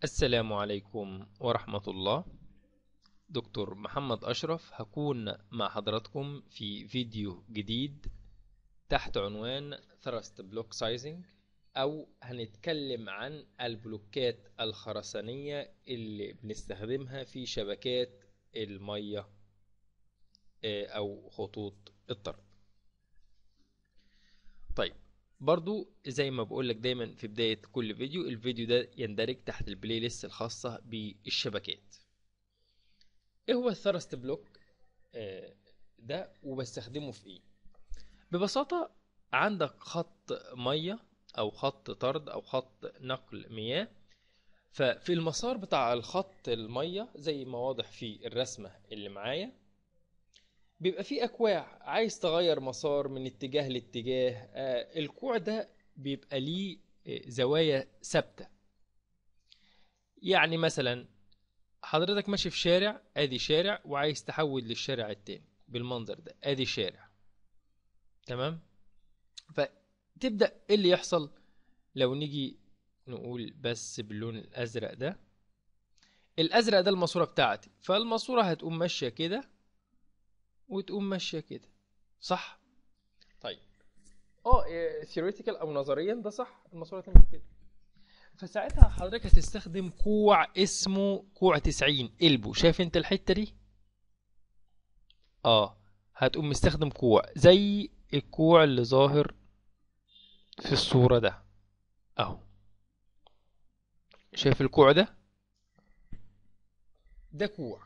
السلام عليكم ورحمة الله دكتور محمد أشرف هكون مع حضراتكم في فيديو جديد تحت عنوان Thrust Block Sizing أو هنتكلم عن البلوكات الخرسانية اللي بنستخدمها في شبكات المية آه، أو خطوط الطرد طيب برضو زي ما بقولك دايما في بداية كل فيديو الفيديو ده يندرج تحت البلاي ليست الخاصة بالشبكات ايه هو الثرست بلوك آه، ده وبستخدمه في ايه ببساطة عندك خط مية او خط طرد او خط نقل مياه ففي المسار بتاع الخط المية زي ما واضح في الرسمة اللي معايا بيبقى فيه أكواع عايز تغير مسار من اتجاه لاتجاه آه الكوع ده بيبقى ليه آه، زوايا ثابتة يعني مثلا حضرتك ماشي في شارع ادي شارع وعايز تحول للشارع التاني بالمنظر ده ادي شارع تمام فتبدأ ايه اللي يحصل لو نيجي نقول بس باللون الازرق ده الازرق ده الماسورة بتاعتي فالماسورة هتقوم ماشية كده وتقوم ماشية كده صح طيب اه ثيوريتيكال او نظريا ده صح الماسورة تمشي كده فساعتها حضرتك هتستخدم كوع اسمه كوع 90 قلبه شايف انت الحتة دي اه هتقوم مستخدم كوع زي الكوع اللي ظاهر في الصورة ده اهو شايف الكوع ده ده كوع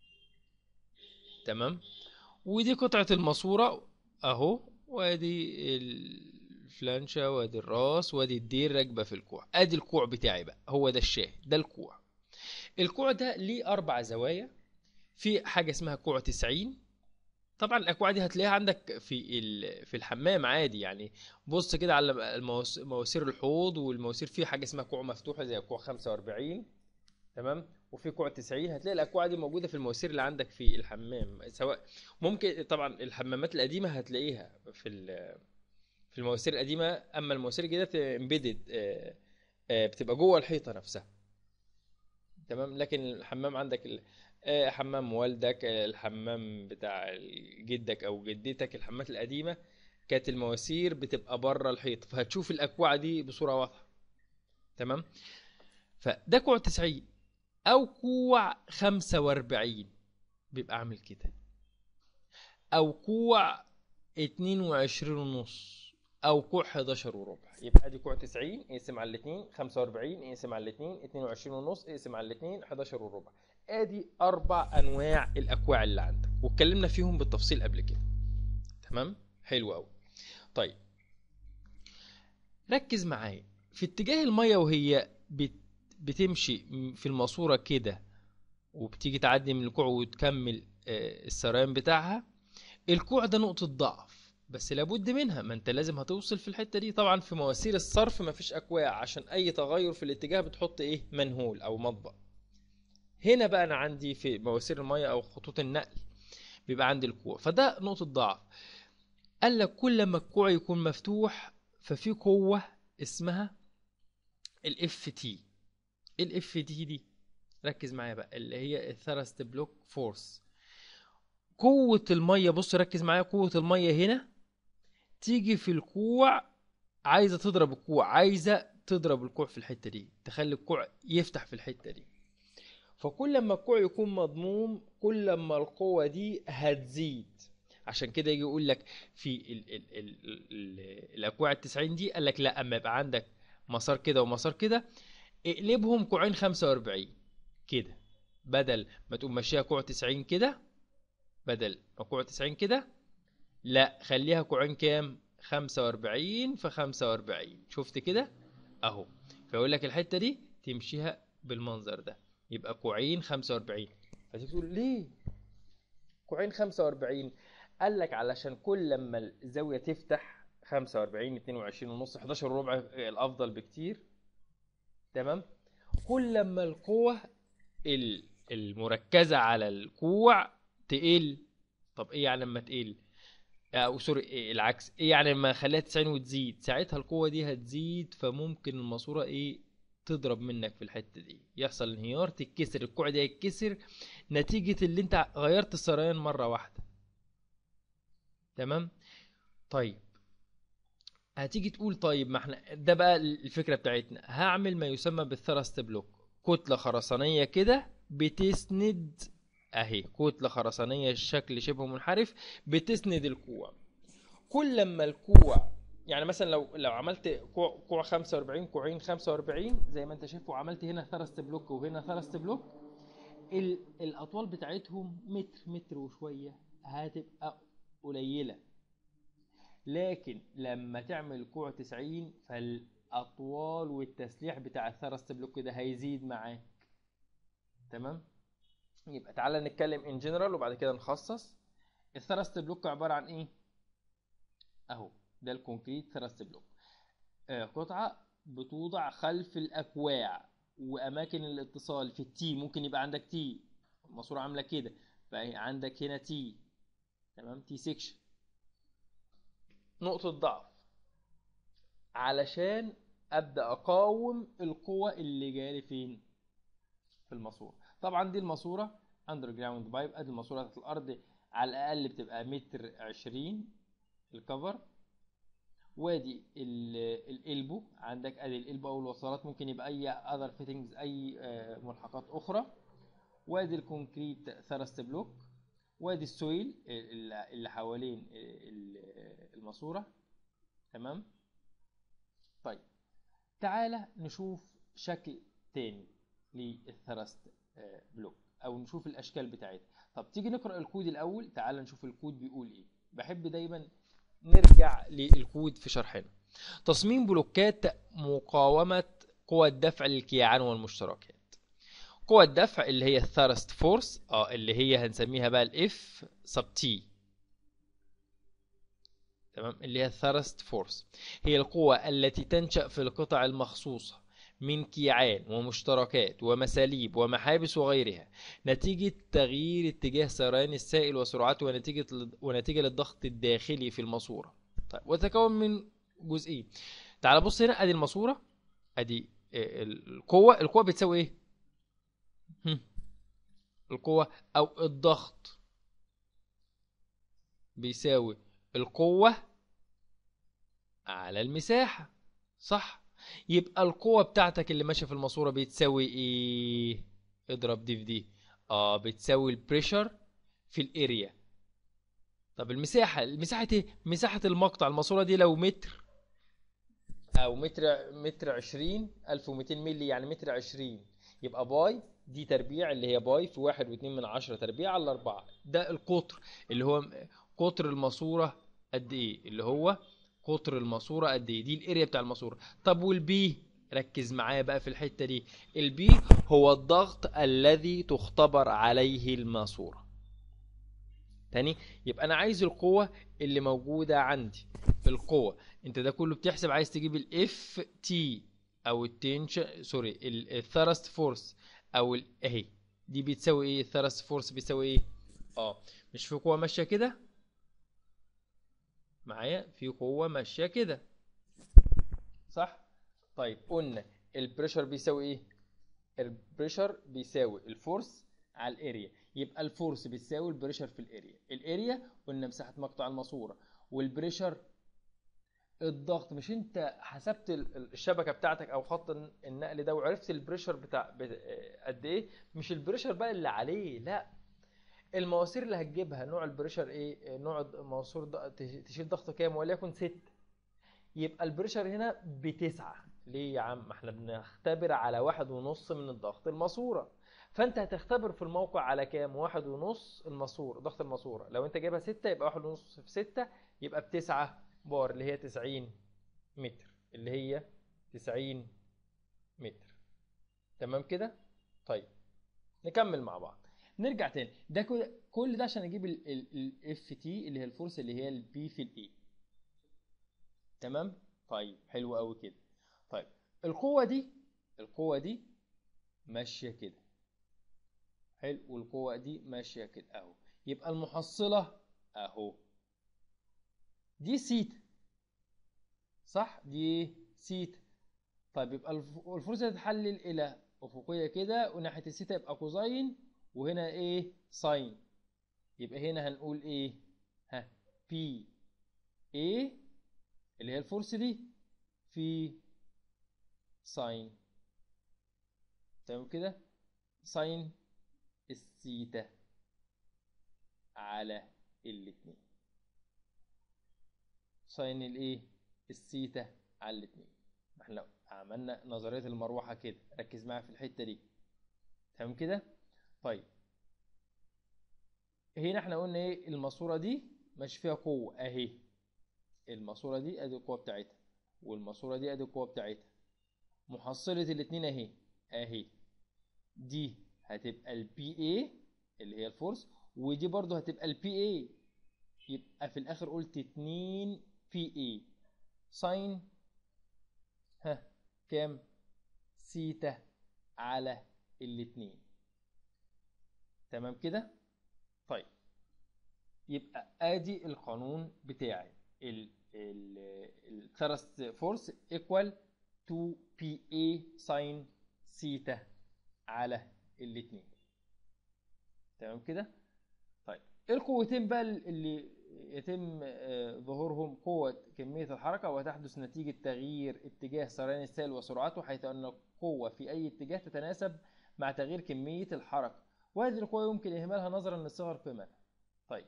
تمام ودي قطعة الماسورة اهو وادي الفلانشة وادي الراس وادي الدير راكبة في الكوع ادي الكوع بتاعي بقى هو ده الشاهد ده الكوع الكوع ده ليه اربع زوايا في حاجة اسمها كوع 90 طبعا الاكواع دي هتلاقيها عندك في ال- في الحمام عادي يعني بص كده على الموس- مواسير الحوض والمواسير في حاجه اسمها كوع مفتوحه زي كوع 45 تمام وفي كوع 90 هتلاقي الاكواع دي موجوده في المواسير اللي عندك في الحمام سواء ممكن طبعا الحمامات القديمه هتلاقيها في ال- في المواسير القديمه اما المواسير الجديده امبيدد بتبقى جوه الحيطه نفسها تمام لكن الحمام عندك ال- آه، حمام والدك آه، الحمام بتاع جدك او جدتك الحمامات القديمه كانت المواسير بتبقى بره الحيط فهتشوف الاكواع دي بصوره واضحه تمام فده كوع 90 او كوع 45 بيبقى عامل كده او كوع 22 ونص او كوع 11 وربع يبقى ادي كوع 90 اقسم على الاثنين 45 اقسم على الاثنين 22 ونص اقسم على الاثنين 11 وربع ادي اربع انواع الاكواع اللي عندك واتكلمنا فيهم بالتفصيل قبل كده تمام حلو قوي طيب ركز معايا في اتجاه الميه وهي بت... بتمشي في الماسوره كده وبتيجي تعدي من الكوع وتكمل آه، السريان بتاعها الكوع ده نقطة ضعف بس لابد منها ما انت لازم هتوصل في الحتة دي طبعا في مواسير الصرف مفيش اكواع عشان اي تغير في الاتجاه بتحط ايه منهول او مطبق هنا بقى انا عندي في مواسير المية او خطوط النقل بيبقى عندي الكوع فده نقطة ضعف قال لك كل ما الكوع يكون مفتوح ففي قوة اسمها الاف تي الاف تي دي ركز معايا بقى اللي هي الثرست بلوك فورس قوة المية بص ركز معايا قوة المية هنا تيجي في الكوع عايزة تضرب الكوع عايزة تضرب الكوع في الحتة دي تخلي الكوع يفتح في الحتة دي فكل ما الكوع يكون مضموم كل ما القوة دي هتزيد عشان كده يجي يقول لك في ال ال ال ال الاكواع التسعين دي قال لك لا اما يبقى عندك مسار كده ومسار كده اقلبهم كوعين 45 كده بدل ما تقوم ماشيها كوع 90 كده بدل ما كوع 90 كده لا خليها كوعين كام 45 في 45 شفت كده اهو فيقول لك الحته دي تمشيها بالمنظر ده يبقى كوعين 45 فتيجي تقول ليه كوعين 45 قال لك علشان كل لما الزاويه تفتح 45 22 ونص 11 وربع الافضل بكتير تمام كل لما القوه ال- المركزه على الكوع تقل طب ايه يعني لما تقل او سوري إيه العكس ايه يعني لما اخليها 90 وتزيد ساعتها القوه دي هتزيد فممكن الماسوره ايه تضرب منك في الحته دي يحصل انهيار تتكسر الكوع ده يتكسر نتيجه اللي انت غيرت السريان مره واحده تمام طيب هتيجي تقول طيب ما احنا ده بقى الفكره بتاعتنا هعمل ما يسمى بالثرست بلوك كتله خرسانيه كده بتسند اهي كتله خرسانيه شكل شبه منحرف بتسند الكوع كل لما الكوع يعني مثلا لو لو عملت كوع كوع 45 كوعين 45 زي ما انت شايف وعملت هنا ثرست بلوك وهنا ثرست بلوك ال- الاطوال بتاعتهم متر متر وشويه هتبقى قليله لكن لما تعمل كوع 90 فالاطوال والتسليح بتاع الثرست بلوك ده هيزيد معاك تمام يبقى تعالى نتكلم ان جنرال وبعد كده نخصص الثرست بلوك عباره عن ايه اهو ده الكونكريت ثرست بلوك آه قطعه بتوضع خلف الاكواع واماكن الاتصال في التي ممكن يبقى عندك تي الماسوره عامله كده فعندك هنا تي تمام تي سيكشن نقطه ضعف علشان ابدا اقاوم القوه اللي جايه فين في الماسوره طبعا دي الماسوره اندر جراوند بايب ادي الماسوره تحت الارض على الاقل بتبقى متر عشرين الكفر وادي ال- الالبو عندك ادي الالبو او الوصلات ممكن يبقى اي اذر فيتنجز اي آه، ملحقات اخرى وادي الكونكريت ثرست بلوك وادي السويل اللي اللي حوالين ال- الماسوره تمام طيب تعالى نشوف شكل تاني للثرست آه، بلوك او نشوف الاشكال بتاعتها طب تيجي نقرا الكود الاول تعال نشوف الكود بيقول ايه بحب دايما نرجع للكود في شرحنا تصميم بلوكات مقاومة قوى الدفع للكيعان والمشتركات قوى الدفع اللي هي الثرست فورس اه اللي هي هنسميها بقى الاف سب تي تمام اللي هي الثرست فورس هي القوة التي تنشأ في القطع المخصوصة من كيعان ومشتركات ومساليب ومحابس وغيرها نتيجة تغيير اتجاه سريان السائل وسرعته ونتيجة ونتيجة للضغط الداخلي في الماسورة طيب وتتكون من جزئين تعال بص هنا ادي الماسورة ادي آه، القوة القوة بتساوي ايه هم. القوة او الضغط بيساوي القوة على المساحة صح يبقى القوة بتاعتك اللي ماشية في الماسورة بتساوي ايه اضرب دي في دي اه بتساوي البريشر في الاريا طب المساحة المساحة ايه مساحة المقطع الماسورة دي لو متر او متر متر عشرين الف ومتين ملي يعني متر عشرين يبقى باي دي تربيع اللي هي باي في واحد واتنين من عشرة تربيع على اربعة ده القطر اللي هو قطر الماسورة قد ايه اللي هو قطر الماسورة قد ايه دي الاريا بتاع الماسورة طب والبي ركز معايا بقى في الحتة دي البي هو الضغط الذي تختبر عليه الماسورة تاني يبقى انا عايز القوة اللي موجودة عندي القوة انت ده كله بتحسب عايز تجيب الاف تي او التنشن سوري الثرست فورس او ال- اهي دي بتساوي ايه الثرست فورس بيساوي ايه اه مش في قوة ماشية كده معايا في قوة ماشية كده صح طيب قلنا البريشر بيساوي ايه البريشر بيساوي الفورس على الاريا يبقى الفورس بتساوي البريشر في الاريا الاريا قلنا مساحة مقطع الماسورة والبريشر الضغط مش انت حسبت ال- ال- الشبكه بتاعتك او خط الن- النقل ده وعرفت البريشر بتاع بت- آه، قد ايه مش البريشر بقى اللي عليه لا المواسير اللي هتجيبها نوع البريشر ايه آه، نوع الض- مواسير ض- تش- تشيل ضغط كام وليكن ست يبقى البريشر هنا بتسعة ليه يا عم ما احنا بنختبر على واحد ونص من الضغط الماسورة فانت هتختبر في الموقع على كام واحد ونص الماسورة ضغط الماسورة لو انت جايبها ستة يبقى واحد ونص في ستة يبقى بتسعة بار اللي هي تسعين متر اللي هي تسعين متر تمام كده طيب نكمل مع بعض نرجع تاني ده كل كل ده عشان اجيب الاف تي اللي هي الفورس اللي هي البي في الاي تمام طيب حلو قوي كده طيب القوة دي القوة دي ماشية كده حلو والقوة دي ماشية كده اهو يبقى المحصلة اهو دي سيتا صح دي سيتا طيب يبقى الف- الفرصة تتحلل إلى أفقية كده وناحية الثيتا يبقى كوزين وهنا إيه ساين يبقى هنا هنقول إيه ها بي إيه اللي هي الفرصة دي في ساين تمام كده ساين الثيتا على الاتنين ساين الايه الثيتا على الاتنين ما احنا لو عملنا نظرية المروحة كده ركز معايا في الحتة دي تمام كده طيب هنا احنا قلنا ايه الماسورة دي ماشي فيها قوة اهي الماسورة دي ادي القوة بتاعتها والماسورة دي ادي القوة بتاعتها محصلة الاتنين اهي اهي دي هتبقى البي اي اللي هي الفورس ودي برضو هتبقى البي اي يبقى في الاخر قلت 2 بي اي ساين ها كام سيتا على الاتنين تمام كده طيب يبقى ادي القانون بتاعي ال ال الثرست فورس ايكوال 2 بي اي ساين سيتا على الاتنين تمام كده طيب ايه القوتين بقى اللي يتم آه، ظهورهم قوة كمية الحركة وتحدث نتيجة تغيير اتجاه سريان السائل وسرعته حيث أن القوة في أي اتجاه تتناسب مع تغيير كمية الحركة وهذه القوة يمكن إهمالها نظرا لصغر قيمتها طيب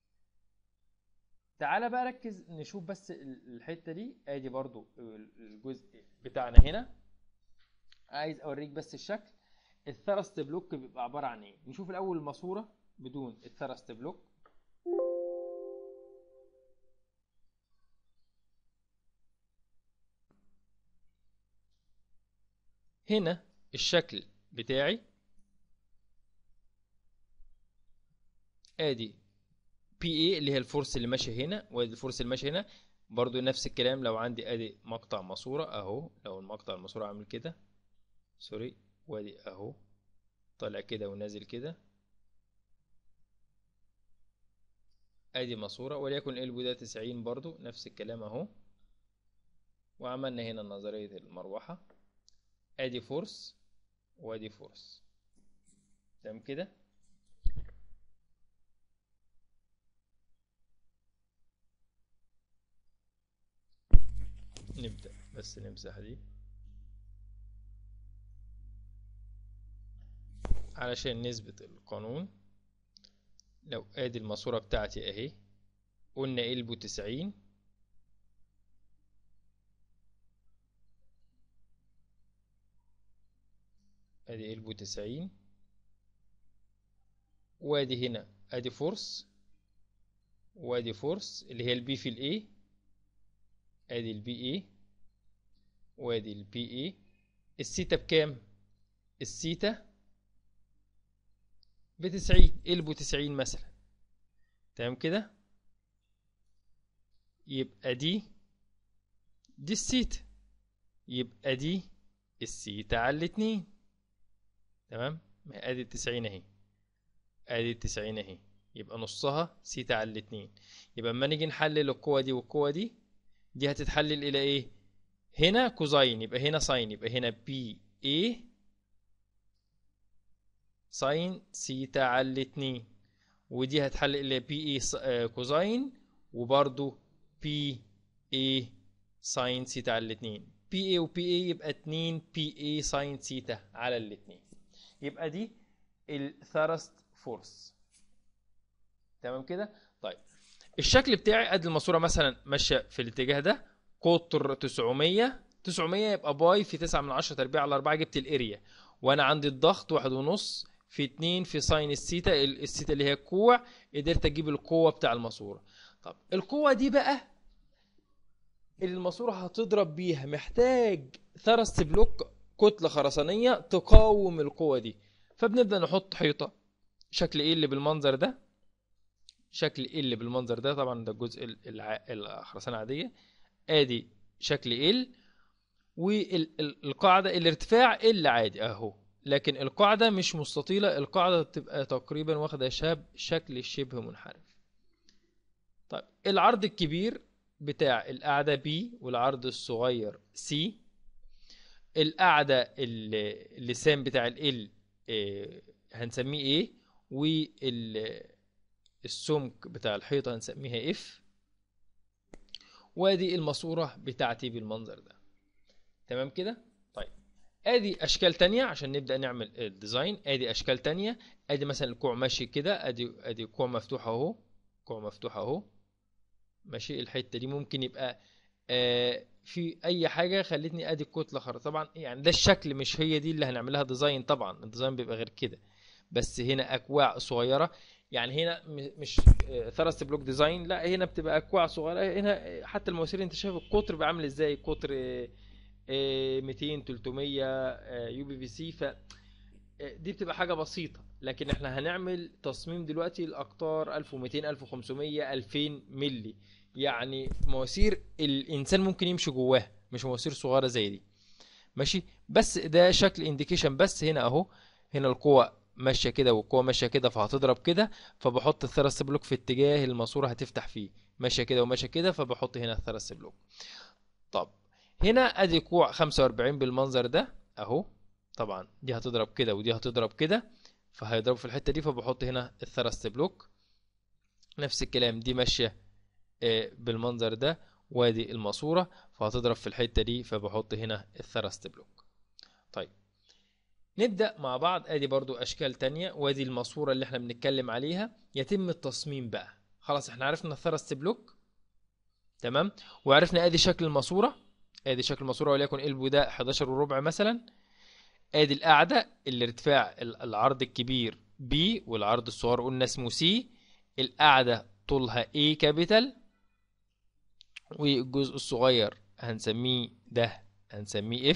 تعالى بقى ركز نشوف بس ال- الحتة دي ادي برضو ال- الجزء بتاعنا هنا عايز اوريك بس الشكل الثرست بلوك بيبقى عبارة عن ايه نشوف الاول الماسورة بدون الثرست بلوك هنا الشكل بتاعي ادي بي اي اللي هي الفورس اللي ماشيه هنا وادي الفورس اللي ماشيه هنا برضو نفس الكلام لو عندي ادي مقطع ماسوره اهو لو المقطع الماسوره عامل كده سوري وادي اهو طالع كده ونازل كده ادي ماسوره وليكن البو ده 90 برضو نفس الكلام اهو وعملنا هنا نظريه المروحه ادي فورس وادي فورس تمام كده نبدأ بس نمسح دي علشان نثبت القانون لو ادي الماسورة بتاعتي اهي قلنا البو تسعين ادي البو تسعين وادي هنا ادي فورس وادي فورس اللي هي البي في الاي ادي البي اي وادي البي اي السيتا بكام السيتا بتسعين قلبوا تسعين مثلا تمام كده يبقى دي دي السيتا يبقى دي السيتا على الاتنين تمام ما هي ادي التسعين اهي ادي التسعين اهي يبقى نصها سيتا على الاتنين يبقى اما نيجي نحلل القوة دي والقوة دي دي هتتحلل الى ايه هنا كوزين يبقى هنا ساين يبقى هنا بي اي ساين سيتا على الاتنين ودي هتحلل الى بي اي كوزين وبرضو بي اي ساين سيتا على الاتنين بي اي وبي اي يبقى اتنين بي اي ساين سيتا على الاتنين يبقى دي الثرست فورس تمام كده طيب الشكل بتاعي قد الماسوره مثلا ماشيه في الاتجاه ده قطر 900 900 يبقى باي في 9 من 10 تربيع على 4 جبت الاريا وانا عندي الضغط واحد ونص في 2 في ساين السيتا ال- السيتا اللي هي الكوع قدرت اجيب القوه بتاع الماسوره طب القوه دي بقى اللي الماسوره هتضرب بيها محتاج ثرست بلوك كتله خرسانيه تقاوم القوه دي فبنبدا نحط حيطه شكل ايه اللي بالمنظر ده شكل ال اللي بالمنظر ده طبعا ده الجزء ال- الع- الخرسانه العاديه ادي شكل ال والقاعده الارتفاع ال عادي اهو لكن القاعده مش مستطيله القاعده بتبقى تقريبا واخده شاب شكل شبه منحرف طيب العرض الكبير بتاع القاعده بي والعرض الصغير سي القاعدة ال- اللسان بتاع ال آه، هنسميه ايه والسمك بتاع الحيطة هنسميها اف وادي الماسورة بتاعتي بالمنظر ده تمام كده طيب ادي اشكال تانية عشان نبدأ نعمل الديزاين ادي اشكال تانية ادي مثلا الكوع ماشي كده ادي ادي كوع مفتوح اهو كوع مفتوح اهو ماشي الحتة دي ممكن يبقى آه في اي حاجة خلتني ادي الكتلة خرا طبعا يعني ده الشكل مش هي دي اللي هنعملها ديزاين طبعا الديزاين بيبقى غير كده بس هنا اكواع صغيرة يعني هنا م- مش ثرست بلوك ديزاين لا هنا بتبقى اكواع صغيرة هنا حتى المواسير انت شايف القطر بيبقى عامل ازاي قطر آه، آه، 200 300 يو بي في سي ف دي بتبقى حاجة بسيطة لكن احنا هنعمل تصميم دلوقتي الأقطار 1200 1500 2000 ملي يعني مواسير الإنسان ممكن يمشي جواها مش مواسير صغيرة زي دي ماشي بس ده شكل انديكيشن بس هنا اهو هنا القوة ماشية كده والقوة ماشية كده فهتضرب كده فبحط الثرست بلوك في اتجاه الماسورة هتفتح فيه ماشية كده وماشية كده فبحط هنا الثرست بلوك طب هنا ادي كوع 45 بالمنظر ده اهو طبعا دي هتضرب كده ودي هتضرب كده فهيضرب في الحتة دي فبحط هنا الثرست بلوك نفس الكلام دي ماشية آه، بالمنظر ده وادي الماسورة فهتضرب في الحتة دي فبحط هنا الثرست بلوك طيب نبدأ مع بعض ادي برضو اشكال تانية وادي الماسورة اللي احنا بنتكلم عليها يتم التصميم بقى خلاص احنا عرفنا الثرست بلوك تمام وعرفنا ادي شكل الماسورة ادي شكل الماسورة وليكن قلبه ده 11 وربع مثلا ادي القاعدة الارتفاع ال- العرض الكبير B والعرض الصغير قلنا اسمه C القاعدة طولها A كابيتال والجزء الصغير هنسميه ده هنسميه F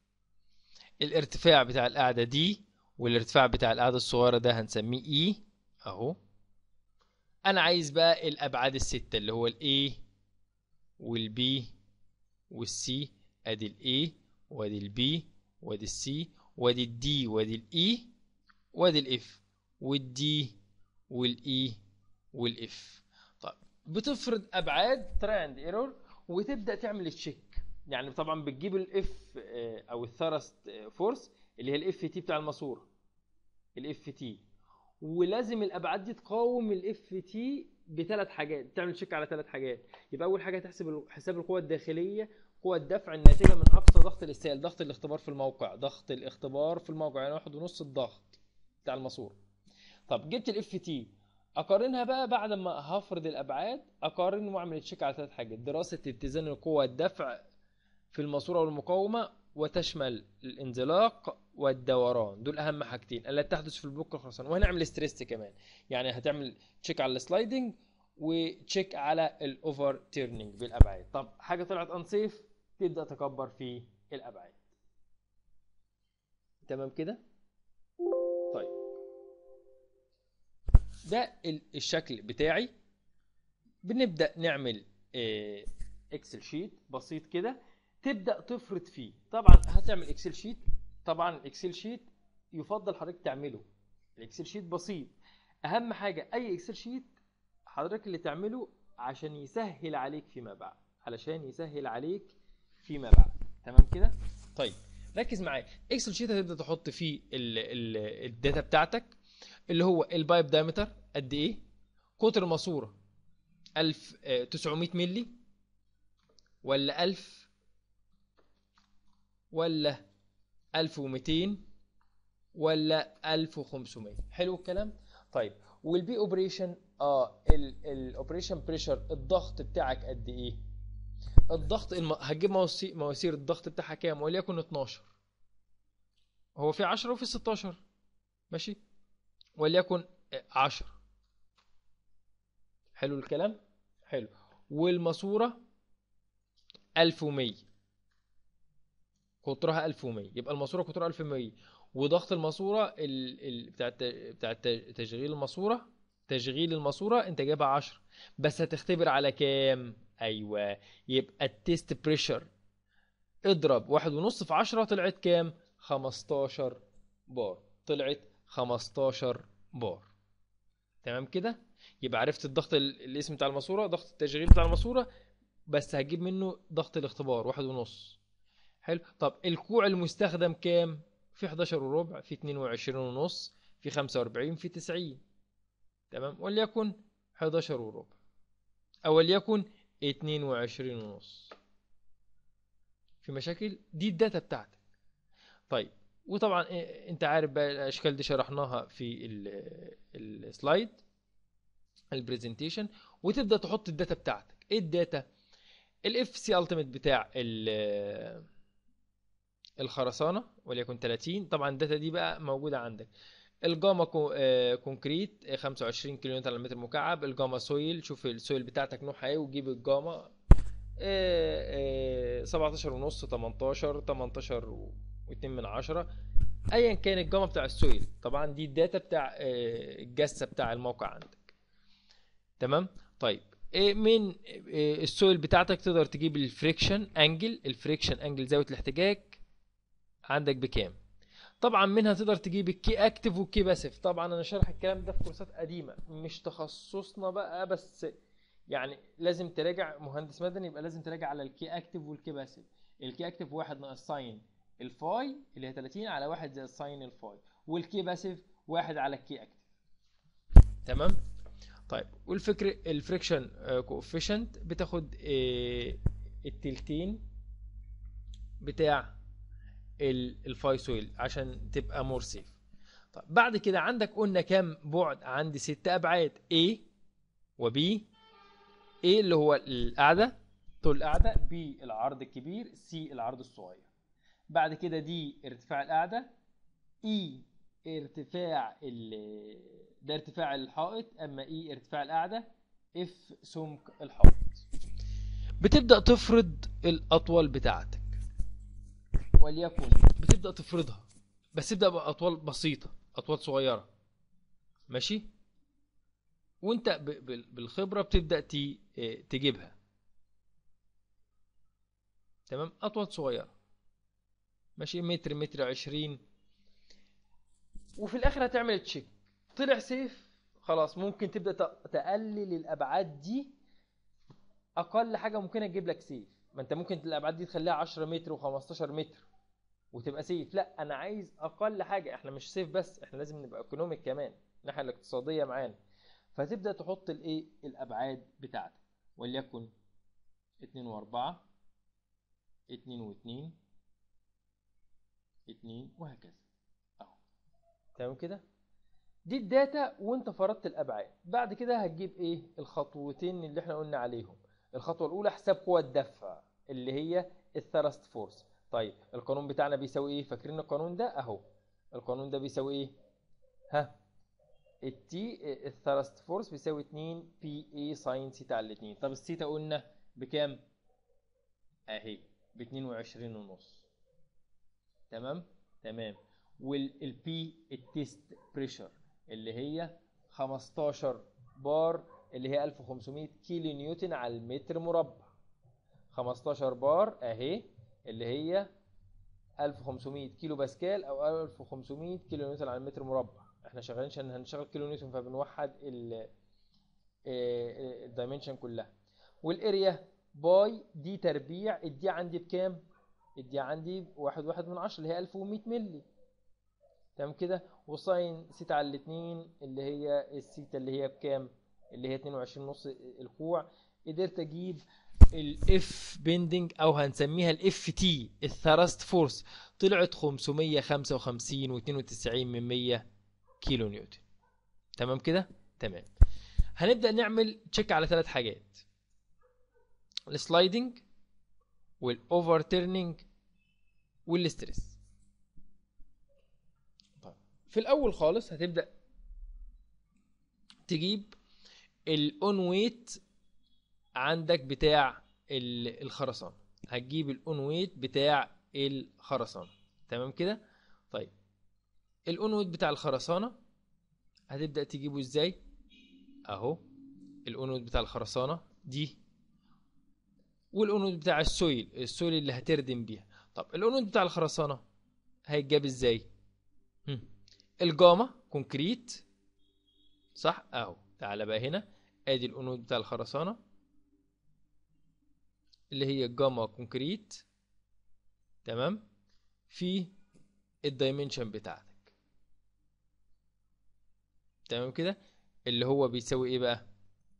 الارتفاع بتاع القاعدة دي والارتفاع بتاع القاعدة الصغيرة ده هنسميه E اهو انا عايز بقى الابعاد الستة اللي هو ال A وال B وال C ادي ال A وادي ال B وادي ال C وادي ال D وادي ال E وادي ال F وال D وال E وال F طيب بتفرض ابعاد تراي اند ايرور وتبدا تعمل التشيك يعني طبعا بتجيب الاف او الثرست فورس اللي هي الاف تي بتاع الماسوره الاف تي ولازم الابعاد دي تقاوم الاف تي بثلاث حاجات تعمل تشيك على ثلاث حاجات يبقى اول حاجه تحسب حساب القوه الداخليه قوة الدفع الناتجة من أقصى ضغط الاستهلال ضغط الاختبار في الموقع ضغط الاختبار في الموقع يعني واحد ونص الضغط بتاع الماسورة طب جبت الاف تي اقارنها بقى بعد ما هفرض الابعاد اقارن واعمل تشيك على ثلاث حاجات دراسة اتزان القوة الدفع في الماسورة والمقاومة وتشمل الانزلاق والدوران دول اهم حاجتين التي تحدث في البلوك الخرساني وهنعمل ستريس كمان يعني هتعمل تشيك على السلايدنج وتشيك على الاوفر تيرنينج بالابعاد طب حاجه طلعت انسيف تبدا تكبر في الابعاد تمام كده طيب ده ال- الشكل بتاعي بنبدا نعمل آه، اكسل شيت بسيط كده تبدا تفرض فيه طبعا هتعمل اكسل شيت طبعا الاكسل شيت يفضل حضرتك تعمله الاكسل شيت بسيط اهم حاجه اي اكسل شيت حضرتك اللي تعمله عشان يسهل عليك فيما بعد علشان يسهل عليك فيما بعد تمام كده طيب ركز معايا اكسل شيت هتبدا تحط فيه ال ال الداتا بتاعتك اللي هو البايب دايمتر قد ايه قطر الماسوره 1900 ملي ولا 1000 ولا 1200 ولا 1500 حلو الكلام طيب والبي اوبريشن اه الاوبريشن بريشر الضغط بتاعك قد ايه الضغط الم... هتجيب مواسير مواسير الضغط بتاعها كام وليكن 12 هو في 10 وفي 16 ماشي وليكن 10 حلو الكلام حلو والماسوره 1100 قطرها 1100 يبقى الماسوره قطرها 1100 وضغط الماسوره ال... ال... بتاع الت... بتاع الت- تشغيل الماسوره تشغيل الماسوره انت جايبها 10 بس هتختبر على كام ايوه يبقى التيست بريشر اضرب واحد ونص في 10 طلعت كام 15 بار طلعت 15 بار تمام كده يبقى عرفت الضغط ال- الاسم بتاع الماسوره ضغط التشغيل بتاع الماسوره بس هجيب منه ضغط الاختبار واحد ونص حلو طب الكوع المستخدم كام في 11 وربع في 22 ونص في 45 في 90 تمام وليكن 11 وربع او وليكن 22 ونص في مشاكل دي الداتا بتاعتك طيب وطبعا إيه، انت عارف بقى الاشكال دي شرحناها في ال- السلايد البرزنتيشن وتبدا تحط الداتا بتاعتك ايه الداتا الاف سي التيميت بتاع ال- الخرسانه وليكن 30 طبعا الداتا دي بقى موجوده عندك الجاما كو- آه، كونكريت آه، 25 كيلو نيوتن على المتر مكعب الجاما سويل شوف السويل بتاعتك نوعها ايه وجيب الجاما آه، آه، 17 ونص 18 18 و2 من عشرة ايا كان الجاما بتاع السويل طبعا دي الداتا بتاع آه، الجسه بتاع الموقع عندك تمام طيب إيه من إيه السويل بتاعتك تقدر تجيب الفريكشن انجل الفريكشن انجل زاويه الاحتكاك عندك بكام طبعا منها تقدر تجيب الكي اكتف والكي باسيف طبعا انا شارح الكلام ده في كورسات قديمه مش تخصصنا بقى بس يعني لازم تراجع مهندس مدني يبقى لازم تراجع على الكي اكتف والكي باسيف الكي اكتف واحد ناقص ساين الفاي اللي هي 30 على واحد زائد ساين الفاي والكي باسيف واحد على الكي اكتف تمام طيب والفكر الفريكشن كوفيشنت بتاخد آه، التلتين بتاع ال- الفاي سويل عشان تبقى مور سيف طيب بعد كده عندك قلنا كام بعد عندي ست ابعاد A و B A اللي هو القاعده طول القاعده B العرض الكبير C العرض الصغير بعد كده دي ارتفاع القاعده E ارتفاع ال ده ارتفاع الحائط اما E ارتفاع القاعده F سمك الحائط بتبدأ تفرض الأطوال بتاعتك وليكن بتبدأ تفرضها بس تبدأ بأطوال بسيطة أطوال صغيرة ماشي وانت ب- بال- بالخبرة بتبدأ ت- اه تجيبها تمام أطوال صغيرة ماشي متر متر عشرين وفي الآخر هتعمل تشيك طلع سيف خلاص ممكن تبدأ ت- تقلل الأبعاد دي اقل حاجه ممكن اجيب لك سيف ما انت ممكن الابعاد دي تخليها 10 متر و15 متر وتبقى سيف لا انا عايز اقل حاجه احنا مش سيف بس احنا لازم نبقى ايكونوميك كمان الناحيه الاقتصاديه معانا فتبدا تحط الايه الابعاد بتاعتك وليكن 2 و4 2 و2 2 وهكذا اهو تمام كده دي الداتا وانت فرضت الابعاد بعد كده هتجيب ايه الخطوتين اللي احنا قلنا عليهم الخطوه الاولى حساب قوى الدفع اللي هي الثرست فورس طيب القانون بتاعنا بيساوي ايه فاكرين القانون ده اهو القانون ده بيساوي ايه ها التي الثرست فورس بيساوي 2 بي اي ساين سيتا على 2 طب السيتا قلنا بكام اهي ب 22 ونص تمام تمام والبي التيست بريشر اللي هي 15 بار اللي هي 1500 كيلو نيوتن على المتر مربع 15 بار اهي اللي هي 1500 كيلو باسكال او 1500 كيلو نيوتن على المتر مربع احنا شغالين عشان هنشتغل كيلو نيوتن فبنوحد ال الدايمنشن كلها والاريا باي دي تربيع الدي عندي بكام الدي عندي واحد واحد من عشرة اللي هي 1100 ملي تمام كده وساين سيتا على الاتنين اللي هي السيتا اللي هي بكام اللي هي 22 نص الكوع قدرت اجيب الاف بيندنج او هنسميها الاف تي الثرست فورس طلعت 555 و92 من 100 كيلو نيوتن تمام كده تمام هنبدا نعمل تشيك على ثلاث حاجات السلايدنج والاوفر تيرنينج والستريس طيب في الاول خالص هتبدا تجيب الاون ويت عندك بتاع ال- الخرسانه هتجيب الاون ويت بتاع الخرسانه تمام كده طيب الاون ويت بتاع الخرسانه هتبدا تجيبه ازاي اهو الاون ويت بتاع الخرسانه دي والاون ويت بتاع السويل السويل اللي هتردم بيها طب الاون ويت بتاع الخرسانه هيتجاب ازاي هم. الجاما كونكريت صح اهو تعالى بقى هنا ادي الانود بتاع الخرسانه اللي هي الجاما كونكريت تمام في الدايمنشن بتاعتك تمام كده اللي هو بيساوي ايه بقى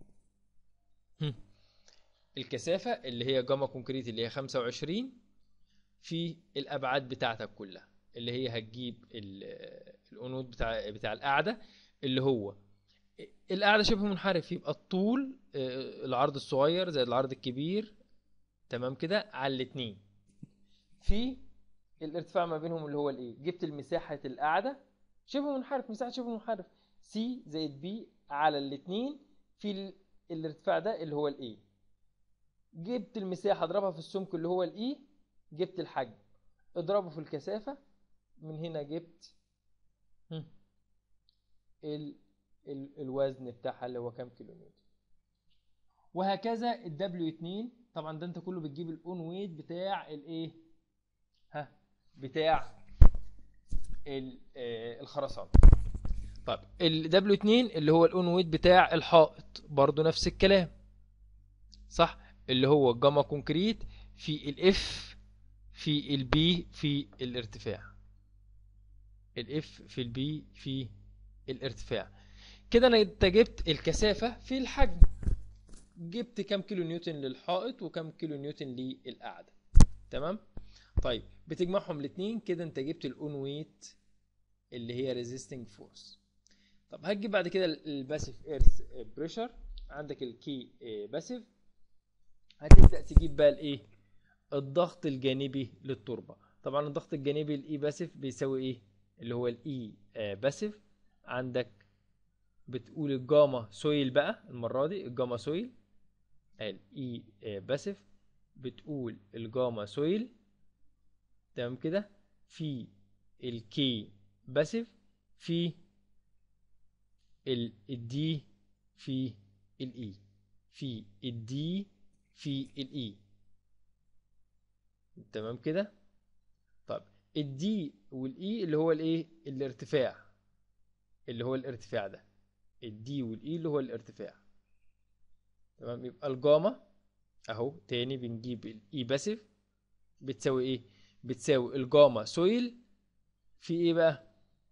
هم. الكثافة اللي هي جاما كونكريت اللي هي 25 في الابعاد بتاعتك كلها اللي هي هتجيب ال- الانود بتاع بتاع القاعدة اللي هو القاعدة شبه منحرف يبقى الطول آه، العرض الصغير زائد العرض الكبير تمام كده على الاتنين في الارتفاع ما بينهم اللي هو الايه جبت المساحة القاعدة شبه منحرف مساحة شبه منحرف سي زائد بي على الاتنين في ال- الارتفاع ده اللي هو الايه جبت المساحة اضربها في السمك اللي هو الاي جبت الحجم اضربه في الكثافة من هنا جبت هم، ال ال الوزن بتاعها اللي هو كام كيلو نيوتن وهكذا ال W2 طبعا ده انت كله بتجيب الاون ويت بتاع الايه ها بتاع ال- آه، الخرسانة طيب ال W2 اللي هو الاون ويت بتاع الحائط برضو نفس الكلام صح اللي هو الجاما كونكريت في الاف في البي في الارتفاع الاف في البي في الارتفاع كده انا انت جبت الكثافة في الحجم جبت كام كيلو نيوتن للحائط وكام كيلو نيوتن للقعدة تمام طيب بتجمعهم الاثنين كده انت جبت الاون ويت اللي هي ريزيستنج فورس طب هتجيب بعد كده الباسيف ايرث بريشر عندك الكي باسيف هتبدا تجيب بقى الايه الضغط الجانبي للتربه طبعا الضغط الجانبي الاي باسيف بيساوي ايه اللي هو الاي باسيف عندك بتقول الجاما سويل بقى المره دي الجاما سويل الاي باسيف بتقول الجاما سويل تمام كده في الكي باسيف في الدي في الاي في الدي في الاي تمام كده طب الدي والاي اللي هو الايه الارتفاع اللي هو الارتفاع ده الدي والاي اللي هو الارتفاع تمام يبقى الجاما اهو تاني بنجيب الاي باسيف بتساوي ايه بتساوي الجاما سويل في ايه بقى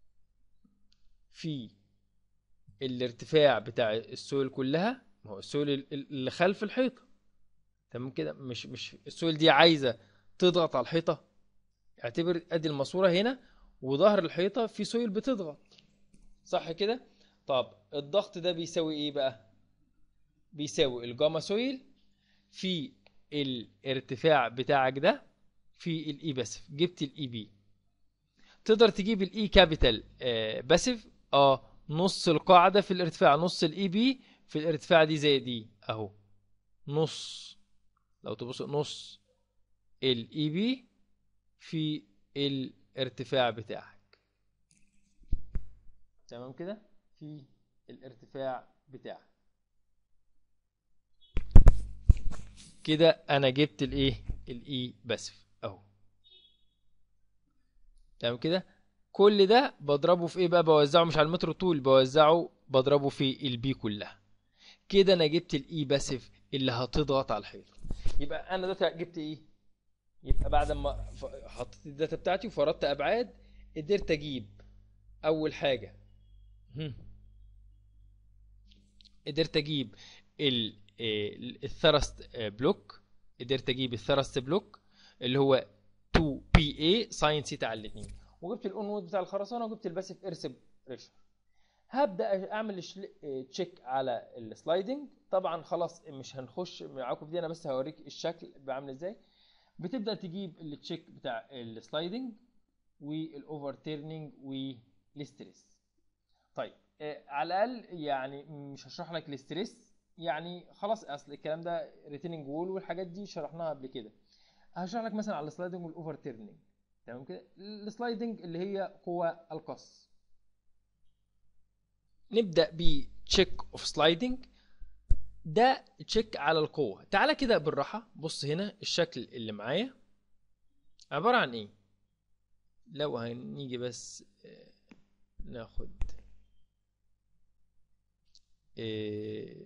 في الارتفاع بتاع السويل كلها ما هو السويل ال- ال- اللي خلف الحيطه تمام كده مش مش السويل دي عايزه تضغط على الحيطه اعتبر ادي الماسوره هنا وظهر الحيطه في سويل بتضغط صح كده طب الضغط ده بيساوي ايه بقى بيساوي الجاما سويل في الارتفاع بتاعك ده في الاي باسف جبت الاي بي تقدر تجيب الاي كابيتال باسف اه نص القاعده في الارتفاع نص الاي بي في الارتفاع دي زي دي اهو نص لو تبص نص الاي بي في الارتفاع بتاعك تمام كده في الارتفاع بتاعك كده انا جبت الايه الاي باسف اهو تمام كده كل ده بضربه في ايه بقى بوزعه مش على المتر طول بوزعه بضربه في البي كلها كده انا جبت الاي باسف اللي هتضغط على الحيطه يبقى انا دلوقتي جبت ايه يبقى بعد ما ف- حطيت الداتا بتاعتي وفرضت ابعاد قدرت اجيب اول حاجه هم. قدرت اجيب ال ال- الثرست بلوك قدرت اجيب الثرست بلوك اللي هو 2 بي اي ساين سيتا على الاثنين وجبت الاون وود بتاع الخرسانه وجبت الباسيف ارث بريشر هبدا اعمل تشيك على السلايدنج طبعا خلاص مش هنخش معاكم في دي انا بس هوريك الشكل بعمل ازاي بتبدا تجيب التشيك بتاع السلايدنج والاوفر تيرنينج والستريس طيب آه، على الاقل يعني مش هشرح لك الاستريس يعني خلاص اصل الكلام ده ريتيننج وول والحاجات دي شرحناها قبل كده هشرح لك مثلا على السلايدنج والاوفر تيرنينج تمام كده السلايدنج اللي هي قوة القص نبدأ بتشيك اوف سلايدنج ده تشيك على القوة تعالى كده بالراحة بص هنا الشكل اللي معايا عبارة عن ايه لو هنيجي بس آه، ناخد آه،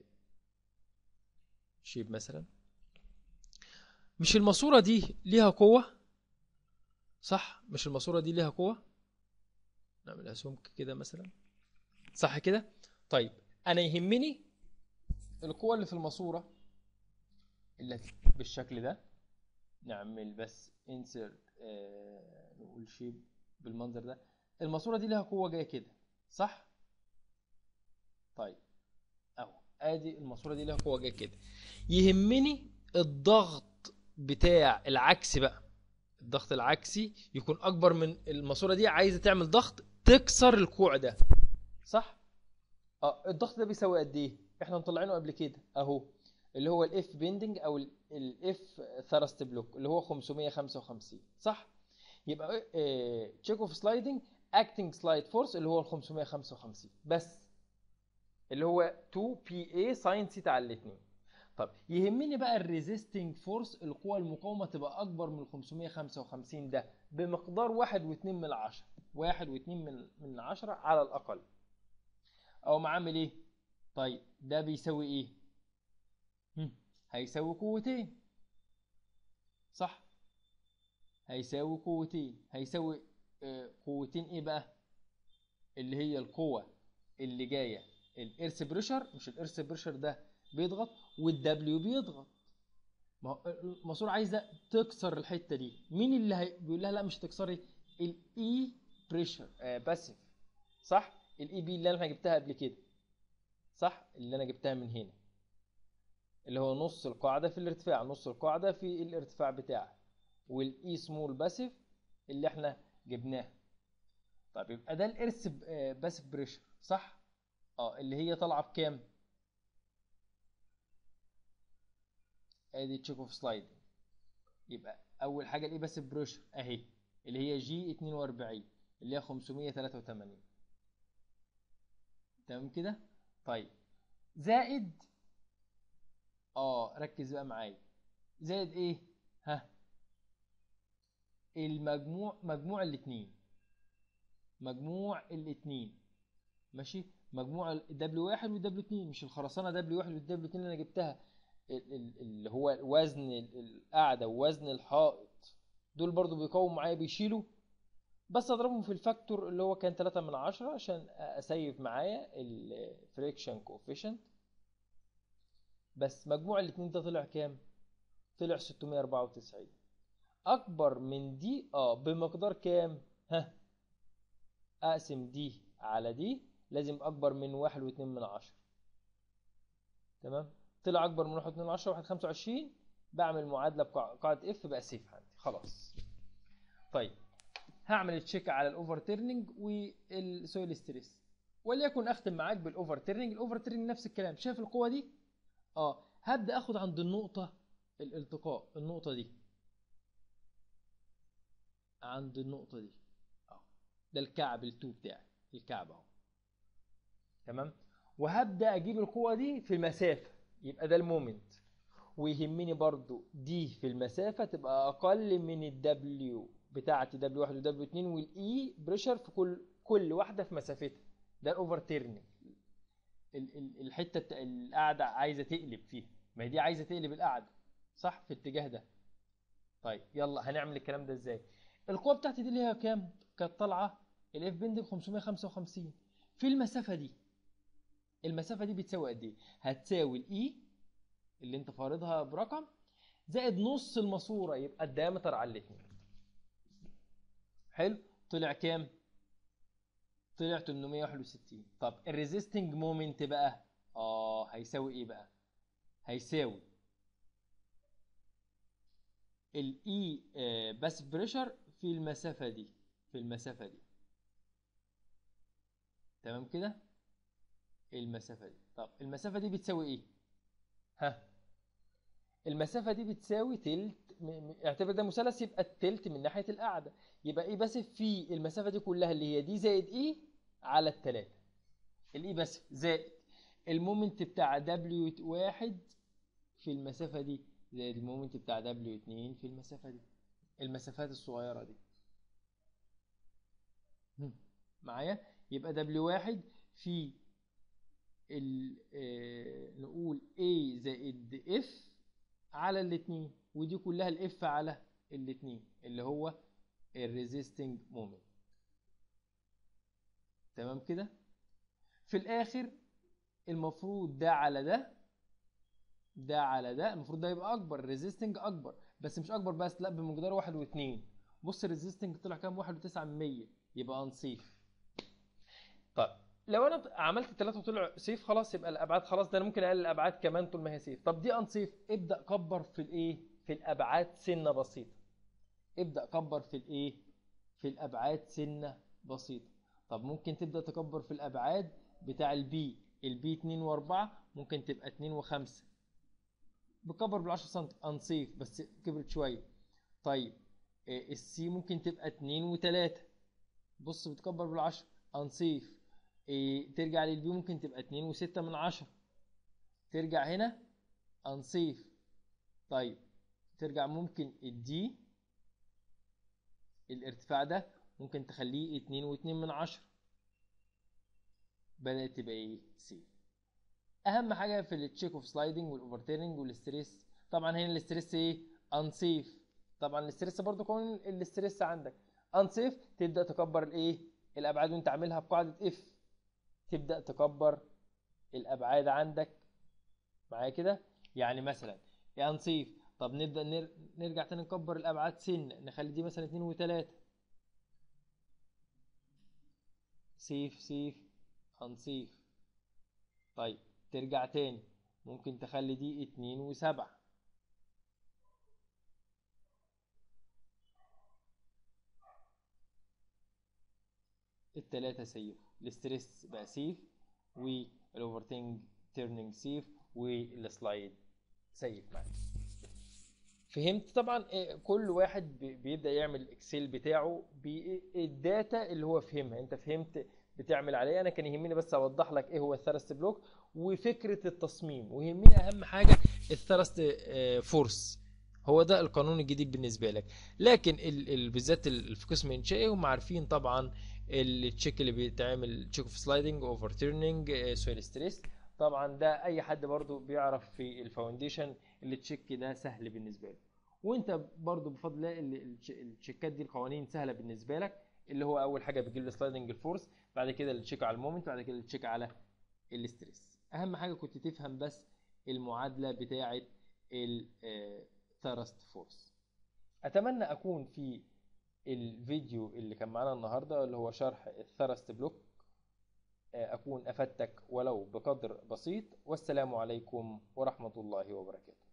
شيب مثلا مش الماسورة دي ليها قوة صح مش الماسوره دي ليها قوه نعملها سمك كده مثلا صح كده طيب انا يهمني القوه اللي في الماسوره اللي بالشكل ده نعمل بس insert آه نقول شيب بالمنظر ده الماسوره دي ليها قوه جايه كده صح طيب اهو ادي الماسوره دي ليها قوه جايه كده يهمني الضغط بتاع العكس بقى الضغط العكسي يكون اكبر من الماسوره دي عايزه تعمل ضغط تكسر الكوع ده صح اه الضغط ده بيساوي قد ايه احنا مطلعينه قبل كده اهو اللي هو الاف بيندنج او الاف ثرست بلوك اللي هو 555 صح يبقى تشيك اوف سلايدنج اكتنج سلايد فورس اللي هو ال 555 بس اللي هو 2 بي اي ساين سيتا على الاثنين طب يهمني بقى الريزيستنج فورس القوة المقاومة تبقى أكبر من ال 555 ده بمقدار واحد واتنين من العشرة واحد واتنين من من عشرة على الأقل أو عامل إيه؟ طيب ده بيساوي إيه؟ هم، هيساوي قوتين صح هيساوي قوتين هيساوي آه، قوتين إيه بقى؟ اللي هي القوة اللي جاية الإرث بريشر مش الإرث بريشر ده بيضغط والدبليو بيضغط ما هو الماسور عايزه تكسر الحته دي مين اللي هي... بيقول لها لا مش هتكسري الاي بريشر آه باسف صح الاي بي اللي انا جبتها قبل كده صح اللي انا جبتها من هنا اللي هو نص القاعده في الارتفاع نص القاعده في الارتفاع بتاعها والاي سمول باسف اللي احنا جبناه طيب يبقى ده الارث باسف بريشر صح اه اللي هي طالعه بكام ادي تشيك اوف سلايد يبقى اول حاجه الايه بس بريشر اهي اللي هي جي 42 اللي هي 583 تمام كده طيب زائد اه ركز بقى معايا زائد ايه ها المجموع مجموع الاتنين مجموع الاتنين ماشي مجموع دبليو واحد ودبليو اتنين مش الخرسانه دبليو واحد ودبليو اتنين اللي انا جبتها ال- ال- اللي هو وزن ال- القاعده ووزن الحائط دول برضو بيقاوموا معايا بيشيلوا بس اضربهم في الفاكتور اللي هو كان 3 من عشرة عشان اسيف معايا الفريكشن كوفيشنت بس مجموع الاتنين ده طلع كام طلع 694 اكبر من دي اه بمقدار كام ها اقسم دي على دي لازم اكبر من واحد واتنين من عشرة تمام طلع اكبر من واحد واتنين من عشرة واحد خمسة وعشرين بعمل معادلة بقاعدة اف بقى سيف عندي خلاص طيب هعمل تشيك على الاوفر تيرنينج والسويل ستريس وليكن اختم معاك بالاوفر تيرنينج الاوفر تيرنينج نفس الكلام شايف القوه دي اه هبدا اخد عند النقطه الالتقاء النقطه دي عند النقطه دي اه ده الكعب التو بتاعي الكعب اهو تمام وهبدا اجيب القوه دي في المسافه يبقى ده المومنت ويهمني برضو دي في المسافه تبقى اقل من الدبليو بتاعتي دبليو 1 ودبليو 2 والاي بريشر في كل كل واحده في مسافتها ده الاوفر تيرنينج الحته الت- القاعده عايزه تقلب فيها ما هي دي عايزه تقلب القاعده صح في الاتجاه ده طيب يلا هنعمل الكلام ده ازاي القوه بتاعتي دي اللي هي كام كانت طالعه الاف بندنج 555 في المسافه دي المسافه دي بتساوي قد ايه هتساوي الاي اللي انت فارضها برقم زائد نص الماسوره يبقى الديامتر على الاثنين حلو طلع كام طلع 861 طب الريزيستنج مومنت بقى اه هيساوي ايه بقى هيساوي الاي بس بريشر في المسافه دي في المسافه دي تمام كده المسافه دي طب المسافه دي بتساوي ايه ها المسافه دي بتساوي تلت م- م- اعتبر ده مثلث يبقى التلت من ناحيه القاعده يبقى ايه بس في المسافه دي كلها اللي هي دي زائد ايه على التلاتة الاي بس زائد المومنت بتاع دبليو واحد في المسافه دي زائد المومنت بتاع دبليو اتنين في المسافه دي المسافات الصغيره دي هم، معايا يبقى دبليو واحد في ال آه، نقول A زائد F على الاتنين ودي كلها الاف على الاتنين اللي هو الريزيستنج مومنت تمام كده في الاخر المفروض ده على ده ده على ده المفروض ده يبقى اكبر الريزيستنج اكبر بس مش اكبر بس لا بمقدار واحد واتنين بص الريزيستنج طلع كام واحد وتسعة من مية يبقى انصيف طيب لو انا عملت التلاتة وطلع سيف خلاص يبقى الابعاد خلاص ده انا ممكن اقلل الابعاد كمان طول ما هي سيف طب دي انصيف ابدا كبر في الايه في الابعاد سنه بسيطه ابدا كبر في الايه في الابعاد سنه بسيطه طب ممكن تبدا تكبر في الابعاد بتاع البي البي 2 و4 ممكن تبقى 2 و5 بكبر بال 10 سم انصيف بس كبرت شويه طيب السي ممكن تبقى 2 و3 بص بتكبر بالعشرة انصيف إيه ترجع للبي ممكن تبقى 2 وستة من عشرة ترجع هنا انصيف طيب ترجع ممكن الدي الارتفاع ده ممكن تخليه 2 واتنين من عشرة بدأت تبقى ايه سي اهم حاجة في التشيك اوف سلايدنج والاوفرتيرنج والستريس طبعا هنا الاستريس ايه انصيف طبعا الاستريس برضو كون الاستريس عندك انصيف تبدأ تكبر الايه الابعاد وانت عاملها بقاعدة اف تبدأ تكبر الأبعاد عندك معايا كده يعني مثلا يا نصيف طب نبدأ نر... نرجع تاني نكبر الأبعاد سن نخلي دي مثلا اتنين وتلاتة سيف سيف هنصيف طيب ترجع تاني ممكن تخلي دي اتنين وسبعة التلاتة سيف الاستريس بقى سيف والاوفرتينج تيرنينج سيف والسلايد سيف معاك فهمت طبعا كل واحد بيبدا يعمل الاكسل بتاعه بالداتا اللي هو فهمها انت فهمت بتعمل عليه انا كان يهمني بس اوضح لك ايه هو الثرست بلوك وفكره التصميم ويهمني اهم حاجه الثرست فورس هو ده القانون الجديد بالنسبه لك لكن بالذات في قسم انشائي هم عارفين طبعا التشيك اللي بيتعمل تشيك اوف سلايدنج اوفر تيرنينج سويل ستريس طبعا ده اي حد برضو بيعرف في الفاونديشن التشيك ده سهل بالنسبه له وانت برضو بفضل الله التشيكات دي القوانين سهله بالنسبه لك اللي هو اول حاجه بيجيب السلايدنج الفورس بعد كده التشيك على المومنت بعد كده التشيك على الاستريس اهم حاجه كنت تفهم بس المعادله بتاعه الثرست فورس اتمنى اكون في الفيديو اللي كان معانا النهارده اللي هو شرح الثرست بلوك اكون افدتك ولو بقدر بسيط والسلام عليكم ورحمه الله وبركاته